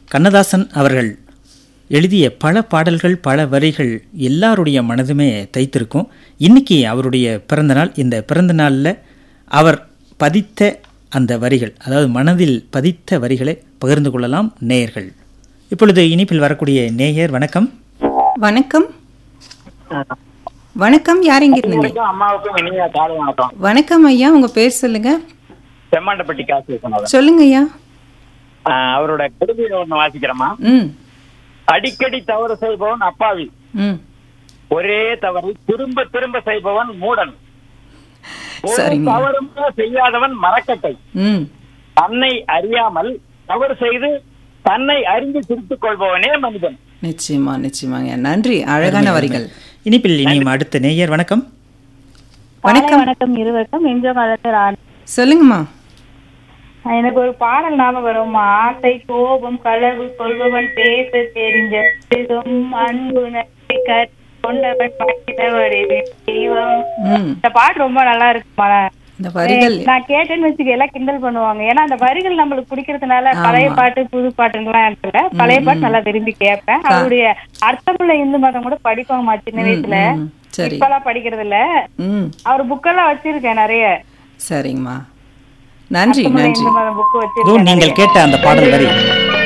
கண்ணதாசன் அவர்கள் எழுதிய பல பாடல்கள் பல வரிகள் எல்லாருடைய மனதுமே தைத்திருக்கும் இன்னைக்கு அவருடைய பிறந்தநாள் இந்த பிறந்த நாளில் அவர் பதித்த அந்த வரிகள் அதாவது மனதில் பதித்த வரிகளை பகிர்ந்து கொள்ளலாம் நேயர்கள் இப்பொழுது இனிப்பில் வரக்கூடிய நேயர் வணக்கம் வணக்கம் வணக்கம் யார் இங்க இருந்தீங்க உங்களுக்கும் அம்மாவுக்கும் இனிய காலை வணக்கம் வணக்கம் ஐயா உங்க பேர் சொல்லுங்க செம்மாண்டப்பட்டி காசு சொன்னவர் சொல்லுங்க ஐயா அவரோட கடுமையை ஒண்ணு வாசிக்கிறோமா ம் அடிக்கடி தவறு செய்பவன் அப்பாவி ம் ஒரே தவறை திரும்ப திரும்ப செய்பவன் மூடன் ஒரு சரிங்க. தவறும் செய்யாதவன் மரக்கட்டை ம் தன்னை அறியாமல் தவறு செய்து தன்னை அறிந்து திருத்திக் கொள்பவனே மனிதன் நிச்சயமா நிச்சயமாங்க நன்றி அழகான வரிகள் இனிப்பில் இனியும் அடுத்த நேயர் வணக்கம் வணக்கம் வணக்கம் இருவருக்கும் எஞ்சோ காலத்து ராணி சொல்லுங்கம்மா எனக்கு ஒரு பாடல் ஞாபகம் வருமா ஆசை கோபம் களவு கொள்பவன் பேச தெரிஞ்ச சிறும் அன்பு நன்றி கற் கொண்டவன் மனிதவடி தெய்வம் ம் இந்த பாட்டு ரொம்ப நல்லா இருக்குமா இந்த வரிகள் நான் கேட்டேன்னு வச்சுக்க எல்லாம் கிண்டல் பண்ணுவாங்க ஏன்னா அந்த வரிகள் நம்மளுக்கு பிடிக்கிறதுனால பழைய பாட்டு புது பாட்டுலாம் இருக்குல்ல பழைய பாட்டு நல்லா விரும்பி கேட்பேன் அவருடைய அர்த்தமுள்ள இந்து மதம் கூட படிப்போமா சின்ன வயசுல ம், சரி இப்பெல்லாம் படிக்கிறது இல்ல ம் அவர் புக்கெல்லாம் வச்சிருக்கேன் நிறைய சரிங்கம்மா நன்றி அர்த்தமுள்ள நன்றி இந்து மதம் புக்கு இதோ வச்சிருக்கேன் நீங்கள் கேட்ட அந்த பாடல் வரி